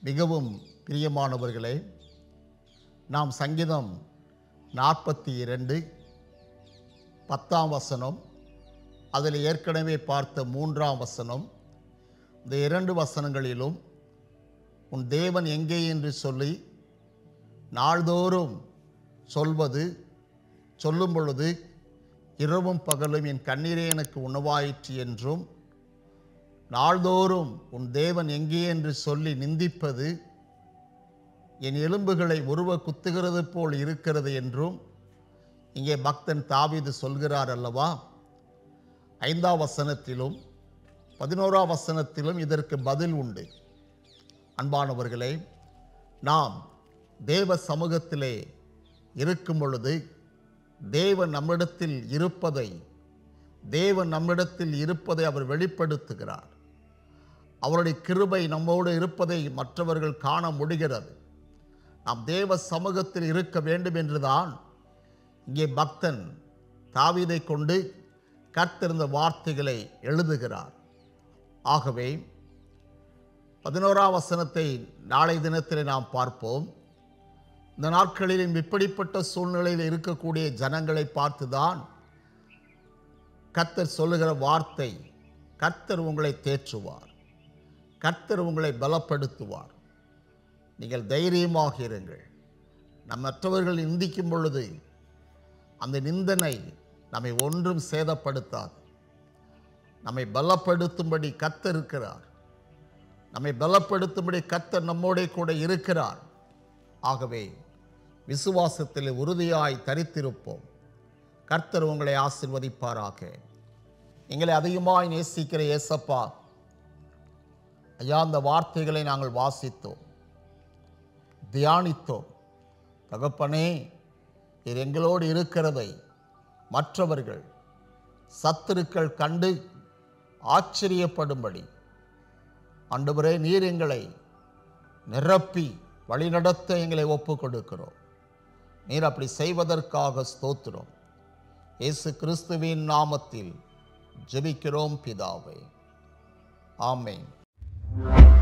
மிகவும் பிரியமானவர்களே நாம் சங்கீதம் நாற்பத்தி இரண்டு பத்தாம் வசனம் அதில் ஏற்கனவே பார்த்த மூன்றாம் வசனம் இந்த இரண்டு வசனங்களிலும் உன் தேவன் எங்கே என்று சொல்லி நாள்தோறும் சொல்வது சொல்லும் பொழுது இரவும் பகலும் என் கண்ணீரே எனக்கு உணவாயிற்று என்றும் நாள்தோறும் உன் தேவன் எங்கே என்று சொல்லி நிந்திப்பது என் எலும்புகளை உருவ குத்துகிறது போல் இருக்கிறது என்றும் இங்கே பக்தன் தாவீது சொல்கிறார் அல்லவா ஐந்தாம் வசனத்திலும் பதினோராம் வசனத்திலும் இதற்கு பதில் உண்டு அன்பானவர்களே நாம் தேவ சமூகத்திலே இருக்கும் பொழுது தேவன் நம்மிடத்தில் இருப்பதை தேவன் நம்மிடத்தில் இருப்பதை அவர் வெளிப்படுத்துகிறார் அவருடைய கிருபை நம்மோடு இருப்பதை மற்றவர்கள் காண முடிகிறது நாம் தேவ சமூகத்தில் இருக்க வேண்டும் என்றுதான் இங்கே பக்தன் தாவீதை கொண்டு கர்த்தெறிந்த வார்த்தைகளை எழுதுகிறார் ஆகவே பதினோராம் வசனத்தை நாளை தினத்தில் நாம் பார்ப்போம் இந்த நாட்களிலும் இப்படிப்பட்ட சூழ்நிலையில் இருக்கக்கூடிய ஜனங்களை பார்த்துதான் கர்த்தர் சொல்லுகிற வார்த்தை கர்த்தர் உங்களை தேற்றுவார் கர்த்தர் உங்களை பலப்படுத்துவார் நீங்கள் தைரியமாக இருங்கள் நம் மற்றவர்கள் நிந்திக்கும் பொழுது அந்த நிந்தனை நம்மை ஒன்றும் சேதப்படுத்தாது நம்மை பலப்படுத்தும்படி கர்த்தர் இருக்கிறார் நம்மை பலப்படுத்தும்படி கர்த்தர் நம்மோடே கூட இருக்கிறார் ஆகவே விசுவாசத்தில் உறுதியாய் தரித்திருப்போம் கர்த்தர் உங்களை ஆசிர்வதிப்பாராக எங்களை அதிகமாய் நேசிக்கிற ஏசப்பா ஐயா அந்த வார்த்தைகளை நாங்கள் வாசித்தோம் தியானித்தோம் தகப்பனே இது எங்களோடு இருக்கிறதை மற்றவர்கள் சத்துருக்கள் கண்டு ஆச்சரியப்படும்படி ஆண்டவரே நீர் எங்களை நிரப்பி வழிநடத்த எங்களை ஒப்பு கொடுக்கிறோம் நீர் அப்படி செய்வதற்காக ஸ்தோத்திரம் இயேசு கிறிஸ்துவின் நாமத்தில் ஜெபிக்கிறோம் பிதாவே ஆமென்